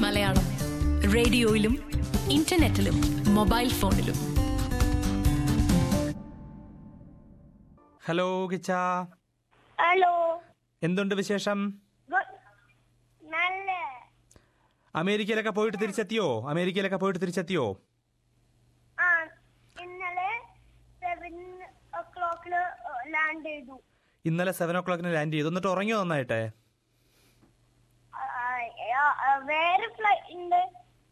മലയാളം റേഡിയോയിലും ഇന്റർനെറ്റിലും മൊബൈൽ ഫോണിലും ഹലോ കിച്ച ഹലോ എന്തുണ്ട് വിശേഷം ഗുഡ് നല്ല അമേരിക്കയിലൊക്കെ പോയിട്ട് തിരിച്ചെത്തിയോ അമേരിക്കയിലൊക്കെ പോയിട്ട് തിരിച്ചെത്തിയോ ആ ഇന്നലെ സെവൻ ഓ ക്ലോക്കില് ലാൻഡ് ചെയ്തു ഇന്നലെ സെവൻ ഓ ക്ലോക്കിന് ലാൻഡ് ചെയ്തു എന്നിട്ട് ഉറങ്ങിയോ നന്നായിട്ട് ആ, ആ, ആ, വേറെ ഫ്ലൈറ്റിന്റെ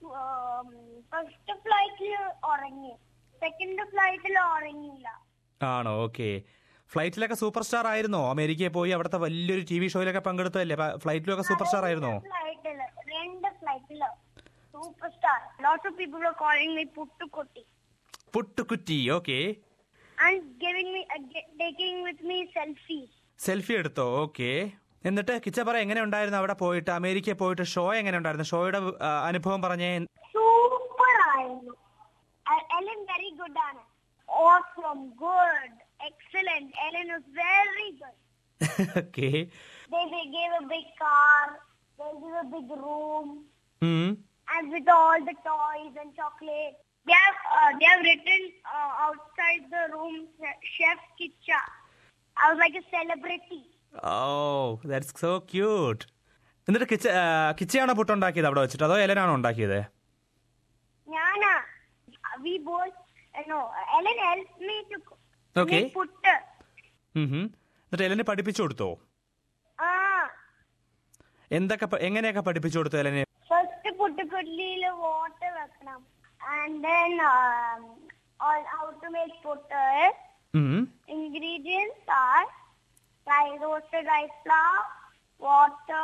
ഫസ്റ്റ് ഫ്ലൈറ്റിൽ ഉറങ്ങി സെക്കൻഡ് ഫ്ലൈറ്റിൽ ഉറങ്ങിയില്ല ആണോ ഓക്കെ ഫ്ലൈറ്റിലൊക്കെ സൂപ്പർ സ്റ്റാർ ആയിരുന്നോ അമേരിക്കയിൽ പോയി അവിടുത്തെ വലിയൊരു ടി വി ഷോയിലൊക്കെ പങ്കെടുത്തല്ലേ പ- ഫ്ലൈറ്റിലൊക്കെ സൂപ്പർ സ്റ്റാർ ആയിരുന്നോ ഫ്ലൈറ്റില് രണ്ട് ഫ്ലൈറ്റില് super star lot of people are calling me puttukutti puttukutti okay and giving me taking with me selfie selfie എടുത്തോ ഓക്കെ എന്നിട്ട് കിച്ച പറ എങ്ങനെ ഉണ്ടായിരുന്നു അവിടെ പോയിട്ട് അമേരിക്കയിൽ പോയിട്ട് ഷോ എങ്ങനെ ഉണ്ടായിരുന്നു ഷോയുടെ ആ, അനുഭവം പറഞ്ഞേ സൂപ്പർ ആയിരുന്നു എലൻ വെരി ഗുഡ് ആണ് awesome good excellent Ellen was very good okay they, they gave a big car they gave a big room and with all the toys and chocolate they have uh, they have written uh, outside the room chef kitcha i was like a celebrity oh that's so cute എന്നിട്ട് കിച്ച ആ, കിച്ചയാണോ പുട്ടുണ്ടാക്കിയത് അവിടെ വെച്ചിട്ട് അതോ എലനാണോ ഉണ്ടാക്കിയത് Nyana, we both, uh, no, Ellen helped me to cook. Okay. make put. ഉം ഹും. എന്നിട്ട് എലനെ പഠിപ്പിച്ചു കൊടുത്തോ Ah, എന്തൊക്കെ പ- എങ്ങനെയൊക്കെ പഠിപ്പിച്ചു കൊടുത്തു എലനെ first പുട്ടുകുട്ടിയിൽ water വെക്കണം and then um, all how to make putter. ഉം. Ingredients are rice, roasted rice flour, water,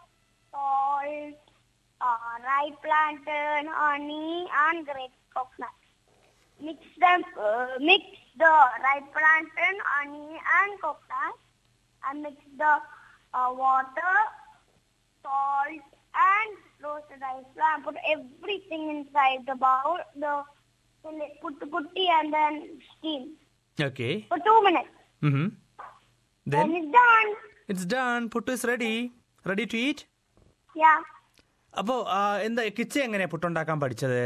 salt, uh, rye plantain, honey, and grated coconut. Mix them, uh, mix the rye plantain, honey, and coconut, and mix the uh, water, salt, and roasted rice flour. And put everything inside the bowl. The put the putti and then steam okay for two minutes. ഉം. Then Then it's done. it's done. Puttu is ready. Ready to eat? Yeah. അപ്പോ ആ, എന്താ കിച്ച എങ്ങനെയാ പുട്ടുണ്ടാക്കാൻ പഠിച്ചത്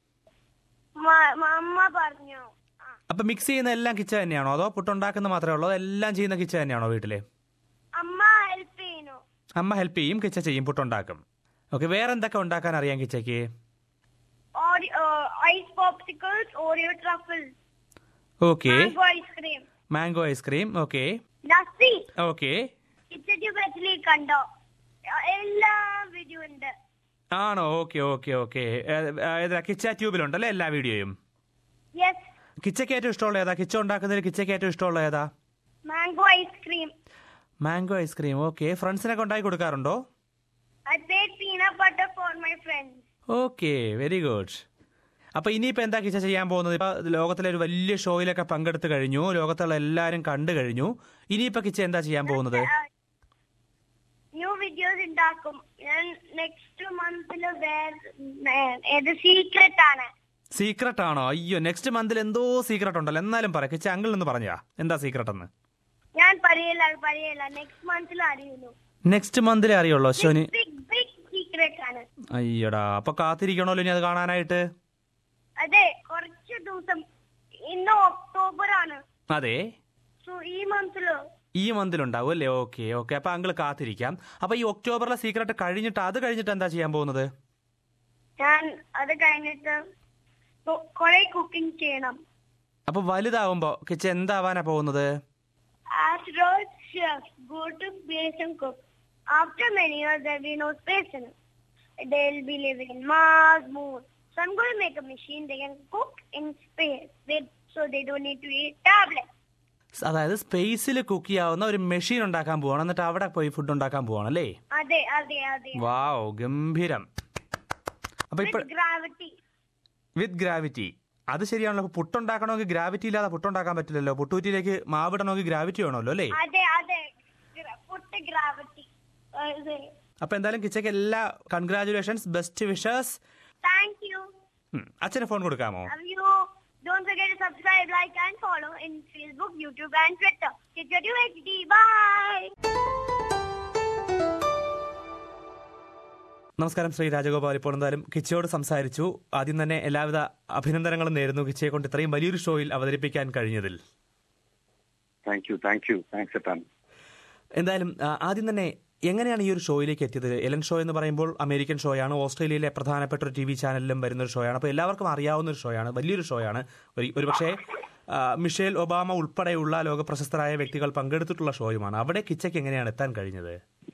മ- അമ്മ പറഞ്ഞു ആ, അപ്പൊ മിക്സ് ചെയ്യുന്ന എല്ലാം കിച്ച തന്നെയാണോ അതോ പുട്ടുണ്ടാക്കുന്ന മാത്രമേ ഉള്ളൂ അതോ എല്ലാം ചെയ്യുന്ന കിച്ച തന്നെയാണോ വീട്ടില് അമ്മ ഹെൽപ്പ് ചെയ്യുന്നു അമ്മ ഹെൽപ്പ് ചെയ്യും കിച്ച ചെയ്യും പുട്ടുണ്ടാക്കും ഓക്കെ വേറെ എന്തൊക്കെ ഉണ്ടാക്കാൻ അറിയാം കിച്ചയ്ക്ക് ice popsicles Oreo truffles okay mango ice cream mango ice cream okay lassi okay kitchen ബെറ്റിലി കണ്ടോ എല്ലാ വീഡിയോ ഉണ്ട് ആണോ ഓക്കെ ഓക്കെ ഓക്കെ ഏതാ കിച്ച ട്യൂബിലുണ്ടല്ലേ എല്ലാ വീഡിയോയും യെസ് കിച്ചയ്ക്ക് ഏറ്റവും ഇഷ്ടമുള്ള ഏതാ കിച്ച ഉണ്ടാക്കുന്നതിൽ കിച്ചയ്ക്ക് ഏറ്റവും ഇഷ്ടമുള്ള ഏതാ mango ice cream mango ice cream okay ഫ്രണ്ട്സിനൊക്കെ ഉണ്ടാക്കി കൊടുക്കാറുണ്ടോ I paid peanut butter for my friends okay very good അപ്പൊ ഇനിയിപ്പോ എന്താ കിച്ച ചെയ്യാൻ പോകുന്നത് ഇപ്പൊ ലോകത്തിലെ ഒരു വലിയ ഷോയിലൊക്കെ പങ്കെടുത്ത് കഴിഞ്ഞു ലോകത്തുള്ള എല്ലാരും കണ്ടു കഴിഞ്ഞു ഇനിയിപ്പോ കിച്ച എന്താ ചെയ്യാൻ പോകുന്നത് ന്യൂ വീഡിയോസ് ഉണ്ടാക്കും ഞാൻ നെക്സ്റ്റ് മന്തില് ഏത് സീക്രട്ട് ആണ് സീക്രട്ട് ആണോ അയ്യോ നെക്സ്റ്റ് മന്തിൽ എന്തോ സീക്രട്ട് ഉണ്ടല്ലോ എന്നാലും പറ കിച്ച അങ്കിൾ എന്ന് പറഞ്ഞാ എന്താ സീക്രട്ട് എന്ന് ഞാൻ പറയില്ല പറയില്ല നെക്സ്റ്റ് മന്തിൽ അറിയുള്ളൂ നെക്സ്റ്റ് മന്തിലേ അറിയുള്ളൂ ശോന് ബിഗ് ബിഗ് സീക്രട്ട് ആണ് അയ്യടാ അപ്പൊ കാത്തിരിക്കണമല്ലോ ഇനി അത് കാണാനായിട്ട് അതെ കുറച്ച് ദിവസം ഇന്ന് ഒക്ടോബർ ആണ് അതെ സോ ഈ മന്തില് ഈ മന്തിലുണ്ടാവും അല്ലേ ഓക്കെ ഓക്കെ അപ്പൊ അങ്കിൾ കാത്തിരിക്കാം അപ്പൊ ഈ ഒക്ടോബറിലെ സീക്രട്ട് കഴിഞ്ഞിട്ട് അത് കഴിഞ്ഞിട്ട് എന്താ ചെയ്യാൻ പോകുന്നത് ഞാൻ അത് കഴിഞ്ഞിട്ട് കുറെ കുക്കിംഗ് ചെയ്യണം അപ്പൊ വലുതാവുമ്പോ കിച്ച എന്താവാനാ പോകുന്നത് Asteroid chefs go to space and cook. After many years, there will be no space in it. They'll be living in Mars, Moon. So I'm going to make a machine they can cook in space. They, so they don't need to eat tablets. അതായത് സ്പേസിൽ cook ചെയ്യാവുന്ന ഒരു machine ഉണ്ടാക്കാൻ പോവാണ് എന്നിട്ട് അവിടെ പോയി food ഉണ്ടാക്കാൻ പോവാണ് അല്ലേ അതെ അതെ അതെ വാവ് ഗംഭീരം അപ്പൊ ഇപ്പൊ With gravity. വിത്ത് ഗ്രാവിറ്റി അത് ശരിയാണല്ലോ അപ്പൊ പുട്ടുണ്ടാക്കണമെങ്കിൽ ഗ്രാവിറ്റി ഇല്ലാതെ പുട്ടുണ്ടാക്കാൻ പറ്റില്ലല്ലോ പുട്ടുകുറ്റിയിലേക്ക് മാവിടണമെങ്കിൽ ഗ്രാവിറ്റി വേണമല്ലോ അല്ലേ അതെ അതെ Gra- Put the gravity. അതെ. അപ്പൊ എന്തായാലും കിച്ചയ്ക്ക് എല്ലാ congratulations best wishes Thank you. അച്ഛന് ഫോൺ കൊടുക്കാമോ Love you. Don't forget to subscribe, like, and follow in Facebook, YouTube, and Twitter. Get your HD. Bye. നമസ്കാരം ശ്രീ രാജഗോപാൽ ഇപ്പോൾ എന്തായാലും കിച്ചയോട് സംസാരിച്ചു ആദ്യം തന്നെ എല്ലാവിധ അഭിനന്ദനങ്ങളും നേരുന്നു കിച്ചയെ കൊണ്ട് ഇത്രയും വലിയൊരു ഷോയിൽ അവതരിപ്പിക്കാൻ കഴിഞ്ഞതിൽ thank you thank you thanks എത്താൻ എന്തായാലും ആ, ആദ്യം തന്നെ എങ്ങനെയാണ് ഈ ഒരു ഷോയിലേക്ക് എത്തിയത് എലൻ ഷോ എന്ന് പറയുമ്പോൾ അമേരിക്കൻ ഷോയാണ് ഓസ്ട്രേലിയയിലെ പ്രധാനപ്പെട്ട ഒരു ടി വി ചാനലിലും വരുന്ന ഒരു ഷോയാണ് അപ്പോൾ എല്ലാവർക്കും അറിയാവുന്ന ഒരു ഷോയാണ് വലിയൊരു ഷോയാണ് ഒരു ഒരുപക്ഷേ ആ, മിഷേൽ ഒബാമ ഉൾപ്പെടെയുള്ള ലോക പ്രശസ്തരായ വ്യക്തികൾ പങ്കെടുത്തിട്ടുള്ള ഷോയുമാണ് അവിടെ കിച്ചയ്ക്ക് എങ്ങനെയാണ് എത്താൻ കഴിഞ്ഞത്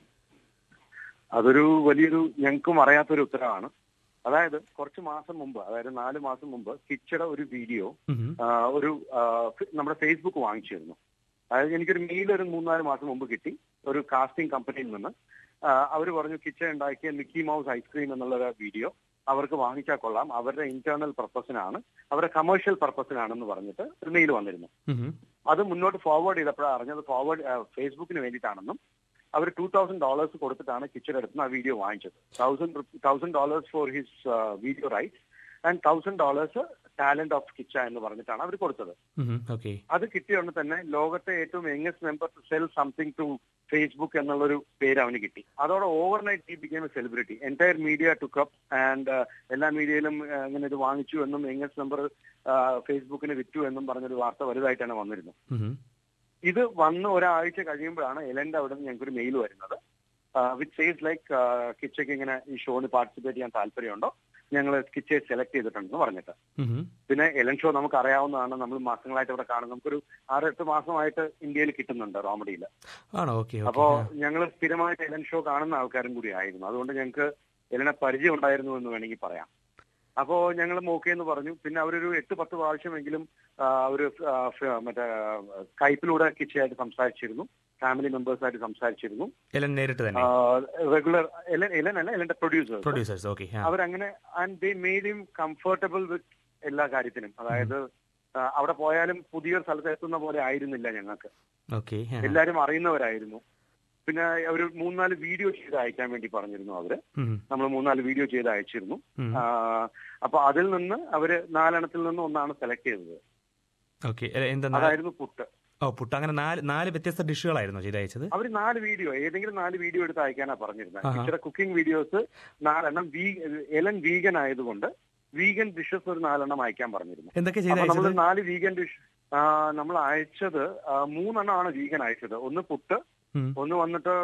അതൊരു വലിയൊരു ഞങ്ങൾക്കും അറിയാത്തൊരു ഉത്തരവാണ് അതായത് കുറച്ച് മാസം മുമ്പ് അതായത് നാല് മാസം മുമ്പ് കിച്ചയുടെ ഒരു വീഡിയോ ഉം. ആ, ഒരു ആ, ഫ- നമ്മുടെ ഫേസ്ബുക്ക് വാങ്ങിച്ചിരുന്നു അതായത് എനിക്കൊരു മെയിൽ ഒരു മൂന്നാല് മാസം മുമ്പ് കിട്ടി ഒരു കാസ്റ്റിംഗ് കമ്പനിയിൽ നിന്ന് അവർ പറഞ്ഞു കിച്ചൺ ഉണ്ടാക്കിയ മിക്കി മൗസ് ഐസ്ക്രീം എന്നുള്ള ഒരു വീഡിയോ അവർക്ക് വാങ്ങിച്ചാൽ കൊള്ളാം അവരുടെ ഇന്റേണൽ പർപ്പസിനാണ് അവരുടെ കമേഴ്ഷ്യൽ പർപ്പസിനാണെന്ന് പറഞ്ഞിട്ട് ഒരു മെയിൽ വന്നിരുന്നു ഉം. അത് മുന്നോട്ട് ഫോർവേഡ് ചെയ്തപ്പോഴാണ് അറിഞ്ഞത് ഫോർവേഡ് ഫേസ്ബുക്കിന് വേണ്ടിയിട്ടാണെന്നും അവർ ടൂ തൗസൻഡ് ഡോളേഴ്സ് കൊടുത്തിട്ടാണ് കിച്ചയുടെ അടുത്ത് നിന്ന് ആ വീഡിയോ വാങ്ങിച്ചത് thousand thousand dollars for his video right and thousand dollars talent of Kiccha എന്ന് പറഞ്ഞിട്ടാണ് അവർ കൊടുത്തത് ഉം. ഓക്കെ അത് കിട്ടിയോണ്ട് തന്നെ ലോകത്തെ ഏറ്റവും youngest member to sell something to Facebook എന്നുള്ളൊരു പേര് അവന് കിട്ടി അതോടെ ഓവർനൈറ്റ് ഈ became a celebrity entire media to cup and എല്ലാ മീഡിയയിലും uh, ഇങ്ങനെ ഇത് വാങ്ങിച്ചു എന്നും യങ്ങസ്റ്റ് മെമ്പർ ഫേസ്ബുക്കിന് വിറ്റു എന്നും പറഞ്ഞൊരു വാർത്ത വലുതായിട്ടാണ് വന്നിരുന്നത് ഉം. ഇത് വന്ന് ഒരാഴ്ച കഴിയുമ്പോഴാണ് എലന്റെ അവിടെ നിന്ന് ഞങ്ങൾക്ക് ഒരു മെയിൽ വരുന്നത് വിച്ച് സേസ് ലൈക്ക് കിച്ചയ്ക്ക് ഇങ്ങനെ ഈ ഷോന് പാർട്ടിസിപ്പേറ്റ് ചെയ്യാൻ താല്പര്യമുണ്ടോ ഞങ്ങൾ കിച്ചയെ സെലക്ട് ചെയ്തിട്ടുണ്ടെന്ന് പറഞ്ഞിട്ട് ഉം. പിന്നെ എലൻ ഷോ നമുക്ക് അറിയാവുന്നതാണ് നമ്മൾ മാസങ്ങളായിട്ട് ഇവിടെ കാണും നമുക്കൊരു ആറ് എട്ട് മാസമായിട്ട് ഇന്ത്യയിൽ കിട്ടുന്നുണ്ട് റോമഡിയിൽ ആണോ ഓക്കെ അപ്പോ ഓക്കെ ഞങ്ങൾ സ്ഥിരമായിട്ട് എലൻ ഷോ കാണുന്ന ആൾക്കാരും കൂടി ആയിരുന്നു അതുകൊണ്ട് ഞങ്ങൾക്ക് എലനെ പരിചയം ഉണ്ടായിരുന്നു എന്ന് വേണമെങ്കിൽ പറയാം അപ്പോ ഞങ്ങൾ എന്ന് പറഞ്ഞു പിന്നെ അവരൊരു എട്ട് പത്ത് പ്രാവശ്യമെങ്കിലും ആ, ഒരു ആ, ഫ- മറ്റേ സ്കൈപ്പിലൂടെ കിച്ചയായിട്ട് സംസാരിച്ചിരുന്നു ഫാമിലി മെമ്പേഴ്സായിട്ട് സംസാരിച്ചിരുന്നു എലൻ നേരിട്ട് തന്നെ റെഗുലർ എലൻ എലൻ അല്ല എലന്റെ പ്രൊഡ്യൂസേഴ്സ് പ്രൊഡ്യൂസേഴ്സ് ഓക്കെ അവരങ്ങനെ and they made him comfortable with എല്ലാ കാര്യത്തിനും അതായത് ആ, അവിടെ പോയാലും പുതിയൊരു സ്ഥലത്ത് എത്തുന്ന പോലെ ആയിരുന്നില്ല ഞങ്ങൾക്ക് ഓക്കെ എല്ലാരും അറിയുന്നവരായിരുന്നു പിന്നെ ഒരു മൂന്നാല് വീഡിയോ ചെയ്ത് അയക്കാൻ വേണ്ടി പറഞ്ഞിരുന്നു അവര് നമ്മൾ മൂന്നാല് വീഡിയോ ചെയ്ത് അയച്ചിരുന്നു ആ, അപ്പൊ അതിൽ നിന്ന് അവര് നാലെണ്ണത്തിൽ നിന്ന് ഒന്നാണ് സെലക്ട് ചെയ്തത് ഓക്കെ എന്താ അതായിരുന്നു പുട്ട് ഓ പുട്ട് അങ്ങനെ നാല് നാല് വ്യത്യസ്ത ഡിഷുകളായിരുന്നു ചെയ്ത് അയച്ചത് അവര് നാല് വീഡിയോ ഏതെങ്കിലും നാല് വീഡിയോ എടുത്ത് അയക്കാനാ പറഞ്ഞിരുന്നത് ആഹാ. ടീച്ചറെ കുക്കിംഗ് വീഡിയോസ് നാലെണ്ണം വീ- എലൻ വീഗൻ ആയതുകൊണ്ട് വീഗൻ ഡിഷസ് ഒരു നാലെണ്ണം അയക്കാൻ പറഞ്ഞിരുന്നു എന്തൊക്കെ ചെയ്ത് അപ്പൊ നമ്മൾ അയച്ചത് നാല് വീഗൻ ഡിഷ് നമ്മൾ അയച്ചത് ആ, മൂന്നെണ്ണമാണ് വീഗൻ അയച്ചത് ഒന്ന് പുട്ട് ഉം. ഒന്ന് വന്നിട്ട്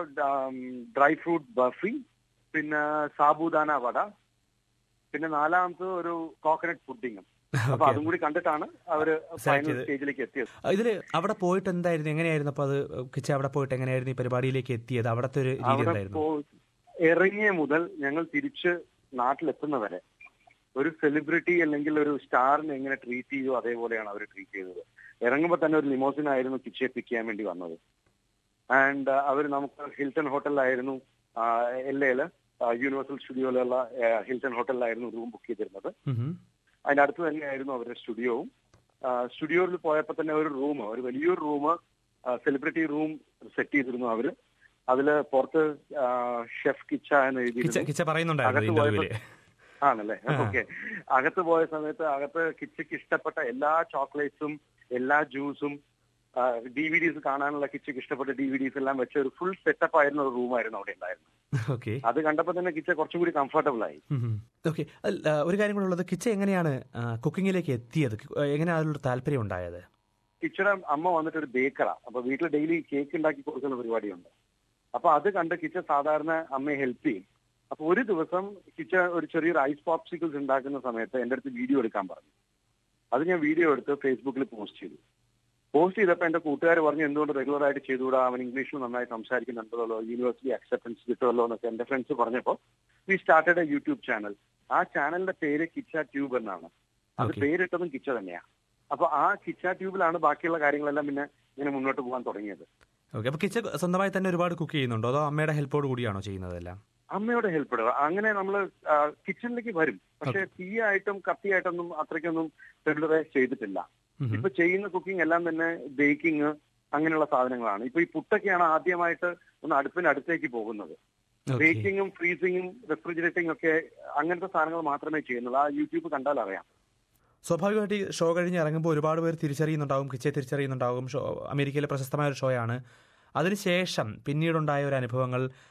ഡ്രൈ ഫ്രൂട്ട് ബഫി പിന്നെ സാബുദാന വട പിന്നെ നാലാമത് ഒരു കോക്കനട്ട് പുഡിങ്ങും അപ്പൊ Okay. അതും കൂടി കണ്ടിട്ടാണ് അവര് Select ഫൈനൽ ചെയ്ത്. സ്റ്റേജിലേക്ക് എത്തിയത് ഇതില് അവിടെ പോയിട്ട് എന്തായിരുന്നു എങ്ങനെയായിരുന്നു അപ്പൊ അത് കിച്ച അവിടെ പോയിട്ട് എങ്ങനെയായിരുന്നു ഈ പരിപാടിയിലേക്ക് എത്തിയത് അവിടത്തെ ഒരു രീതി അവിടെ എന്തായിരുന്നു പോ- ഇറങ്ങിയ മുതൽ ഞങ്ങൾ തിരിച്ച് നാട്ടിലെത്തുന്നവരെ ഒരു സെലിബ്രിറ്റി അല്ലെങ്കിൽ ഒരു സ്റ്റാറിനെ എങ്ങനെ ട്രീറ്റ് ചെയ്തു അതേപോലെയാണ് അവർ ട്രീറ്റ് ചെയ്തത് ഇറങ്ങുമ്പോൾ തന്നെ ഒരു ലിമോസിൻ ആയിരുന്നു കിച്ചയെ പിക്ക് ചെയ്യാൻ വേണ്ടി വന്നത് ആൻഡ് അവർ നമുക്ക് ഹിൽട്ടൺ ഹോട്ടലിലായിരുന്നു എൽ എയില് യൂണിവേഴ്സൽ സ്റ്റുഡിയോയിലുള്ള ഹിൽട്ടൺ ഹോട്ടലിലായിരുന്നു റൂം ബുക്ക് ചെയ്തിരുന്നത് ഉം. അതിന്റെ അടുത്ത് തന്നെയായിരുന്നു അവരുടെ സ്റ്റുഡിയോവും സ്റ്റുഡിയോയിൽ പോയപ്പോൾ തന്നെ ഒരു റൂം ഒരു വലിയൊരു റൂം സെലിബ്രിറ്റി റൂം സെറ്റ് ചെയ്തിരുന്നു അവര് അതില് പുറത്ത് ഷെഫ് കിച്ച എന്ന് കിച്ച എഴുതിയിരുന്നു കിച്ച പറയുന്നുണ്ടായിരുന്നു അകത്ത് ഇന്റർവ്യൂല് ആണല്ലേ ഓക്കെ അകത്ത് പോയ സമയത്ത് അകത്ത് കിച്ചയ്ക്ക് ഇഷ്ടപ്പെട്ട എല്ലാ ചോക്ലേറ്റ്സും എല്ലാ ജ്യൂസും ഡി വി ഡീസ് കാണാനുള്ള കിച്ചയ്ക്ക് ഇഷ്ടപ്പെട്ട ഡി വി ഡീസ് എല്ലാം വെച്ച ഒരു ഫുൾ സെറ്റപ്പ് ആയിരുന്ന ഒരു റൂമായിരുന്നു അവിടെ ഉണ്ടായിരുന്നത് ഓക്കെ അത് കണ്ടപ്പോൾ തന്നെ കിച്ച കുറച്ചും കൂടി കംഫർട്ടബിൾ ആയി ഓക്കെ ഒരു കാര്യം കൂടെ ഉള്ളത് കിച്ച എങ്ങനെയാണ് കുക്കിങ്ങിലേക്ക് എത്തിയത് എങ്ങനെ അതിലൊരു താല്പര്യം ഉണ്ടായത് കിച്ചയുടെ അമ്മ വന്നിട്ട് ഒരു ബേക്കറാ അപ്പൊ വീട്ടിൽ ഡെയിലി കേക്ക് ഉണ്ടാക്കി കൊടുക്കുന്ന പരിപാടിയുണ്ട് അപ്പൊ അത് കണ്ട് കിച്ച സാധാരണ അമ്മയെ ഹെൽപ്പ് ചെയ്യും അപ്പൊ ഒരു ദിവസം കിച്ച ഒരു ചെറിയൊരു ഐസ് പോപ്സിക്കിൾസ് ഉണ്ടാക്കുന്ന സമയത്ത് എന്റെ അടുത്ത് വീഡിയോ എടുക്കാൻ പറഞ്ഞു അത് ഞാൻ വീഡിയോ എടുത്ത് ഫേസ്ബുക്കിൽ പോസ്റ്റ് ചെയ്തു പോസ്റ്റ് ചെയ്തപ്പോൾ എന്റെ കൂട്ടുകാർ പറഞ്ഞു എന്തുകൊണ്ട് റെഗുലർ ആയിട്ട് ചെയ്തുകൂടാ അവൻ ഇംഗ്ലീഷിൽ നന്നായി സംസാരിക്കുന്നുണ്ടല്ലോ യൂണിവേഴ്സിറ്റി അക്സെപ്റ്റൻസ് കിട്ടുമല്ലോ എന്നൊക്കെ എന്റെ ഫ്രണ്ട്സ് പറഞ്ഞപ്പോൾ we started a YouTube channel ആ ചാനലിന്റെ പേര് കിച്ച ട്യൂബ് എന്നാണ് അത് Okay. പേരിട്ടതും കിച്ച തന്നെയാ അപ്പൊ ആ കിച്ച ട്യൂബിലാണ് ബാക്കിയുള്ള കാര്യങ്ങളെല്ലാം പിന്നെ ഇങ്ങനെ മുന്നോട്ട് പോകാൻ തുടങ്ങിയത് ഓക്കെ അപ്പൊ കിച്ച സ്വന്തമായി തന്നെ ഒരുപാട് കുക്ക് ചെയ്യുന്നുണ്ടോ അതോ അമ്മയുടെ ഹെൽപ്പോട് കൂടിയാണോ ചെയ്യുന്നതെല്ലാം അമ്മയോട് ഹെൽപ്പ് ഇടുക അങ്ങനെ നമ്മൾ കിച്ചണിലേക്ക് വരും പക്ഷെ തീയായിട്ടും കത്തിയായിട്ടൊന്നും അത്രയ്ക്കൊന്നും റെഗുലറൈസ് ചെയ്തിട്ടില്ല ഉം. ഇപ്പൊ ചെയ്യുന്ന കുക്കിംഗ് എല്ലാം തന്നെ ബേക്കിംഗ് അങ്ങനെയുള്ള സാധനങ്ങളാണ് ഇപ്പൊ ഈ പുട്ടൊക്കെയാണ് ആദ്യമായിട്ട് ഒന്ന് അടുപ്പിന് അടുത്തേക്ക് പോകുന്നത് Okay. ബേക്കിങ്ങും ഫ്രീസിങ്ങും റെഫ്രിജറേറ്റിംഗ് ഒക്കെ അങ്ങനത്തെ സാധനങ്ങൾ മാത്രമേ ചെയ്യുന്നുള്ളൂ ആ യൂട്യൂബ് കണ്ടാൽ അറിയാം സ്വാഭാവികമായിട്ട് ഈ ഷോ കഴിഞ്ഞ് ഇറങ്ങുമ്പോൾ ഒരുപാട് പേര് തിരിച്ചറിയുന്നുണ്ടാവും കിച്ചയെ തിരിച്ചറിയുന്നുണ്ടാവും ഷോ അമേരിക്കയിലെ പ്രശസ്തമായ ഒരു ഷോയാണ് അതിനുശേഷം പിന്നീടുണ്ടായ ഒരു അനുഭവങ്ങൾ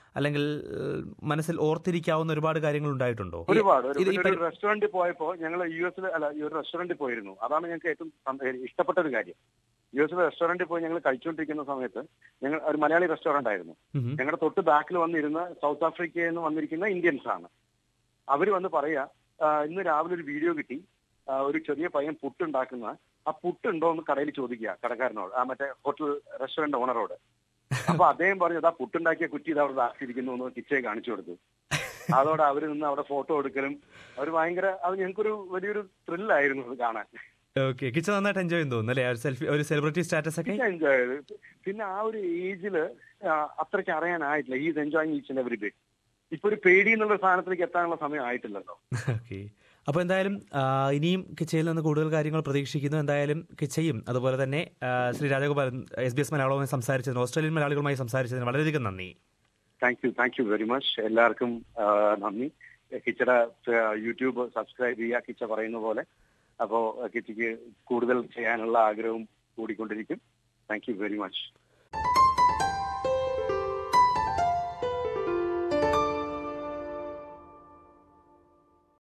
അല്ലെങ്കിൽ ഏഹ്, മനസ്സിൽ ഓർത്തിരിക്കാവുന്ന ഒരുപാട് കാര്യങ്ങൾ ഉണ്ടായിട്ടുണ്ടോ ഈ- ഒരുപാട് ഒരു- ഇത് ഈ ഒരു പരി- റെസ്റ്റോറന്റിൽ പോയപ്പോ ഞങ്ങൾ യു എസിൽ അല്ല ഈ ഒരു റെസ്റ്റോറന്റിൽ പോയിരുന്നു അതാണ് ഞങ്ങൾക്ക് ഏറ്റവും സം- ഇഷ്ടപ്പെട്ട ഒരു കാര്യം യു എസിലെ റെസ്റ്റോറന്റിൽ പോയി ഞങ്ങൾ കഴിച്ചുകൊണ്ടിരിക്കുന്ന സമയത്ത് ഞങ്ങൾ ഒരു മലയാളി റെസ്റ്റോറന്റ് ആയിരുന്നു ഉം. ഞങ്ങളുടെ തൊട്ട് ബാക്കിൽ വന്നിരുന്ന സൗത്ത് ആഫ്രിക്കയിൽ നിന്ന് വന്നിരിക്കുന്ന ഇന്ത്യൻസ് ആണ് അവർ വന്ന് പറയാ "ആ, ഇന്ന് രാവിലെ ഒരു വീഡിയോ കിട്ടി ആ, ഒരു ചെറിയ പയ്യൻ പുട്ടുണ്ടാക്കുന്ന ആ പുട്ടുണ്ടോ എന്ന് കടയിൽ ചോദിക്കുക കടക്കാരനോട് ആ മറ്റേ ഹോട്ടൽ റെസ്റ്റോറന്റ് ഓണറോട് അപ്പൊ അദ്ദേഹം പറഞ്ഞു അതാ പുട്ടുണ്ടാക്കിയ കുറ്റി ഇത് അവിടെ ദാക്കിയിരിക്കുന്നു എന്ന് കിച്ചയെ കാണിച്ചു കൊടുത്തു അതോടെ അവർ നിന്ന് അവിടെ ഫോട്ടോ എടുക്കലും അവർ ഭയങ്കര അത് ഞങ്ങൾക്കൊരു വലിയൊരു ത്രില്ലായിരുന്നു അത് കാണാൻ ഓക്കെ കിച്ച നന്നായിട്ട് എൻജോയ് ചെയ്യുന്നു തോന്നുന്നു അല്ലേ ഒരു സെൽഫി ഒരു സെലിബ്രിറ്റി സ്റ്റാറ്റസ് ഒക്കെ എൻജോയ് ചെയ്ത് പിന്നെ ആ ഒരു ഏജില് അത്രയ്ക്ക് അറിയാനായിട്ടില്ല is enjoying each and every day ഇപ്പൊ ഒരു പേടി എന്നുള്ള സാധനത്തിലേക്ക് എത്താനുള്ള സമയം ആയിട്ടില്ലല്ലോ ഓക്കെ അപ്പോൾ എന്തായാലും ആ, ഇനിയും കിച്ചയിൽ നിന്ന് കൂടുതൽ കാര്യങ്ങൾ പ്രതീക്ഷിക്കുന്നു എന്തായാലും കിച്ചയും അതുപോലെ തന്നെ ആ, Shri Rajagopalan S B S മലയാളവുമായി സംസാരിച്ചതിന് ഓസ്ട്രേലിയൻ മലയാളികളുമായി സംസാരിച്ചതിന് വളരെയധികം നന്ദി thank you thank you very much എല്ലാവർക്കും ആ, നന്ദി കിച്ചയുടെ യൂട്യൂബ് സബ്സ്ക്രൈബ് ചെയ്യുക കിച്ച പറയുന്ന പോലെ അപ്പോ കിച്ചയ്ക്ക് കൂടുതൽ ചെയ്യാനുള്ള ആഗ്രഹവും കൂടിക്കൊണ്ടിരിക്കും താങ്ക് യു വെരി മച്ച്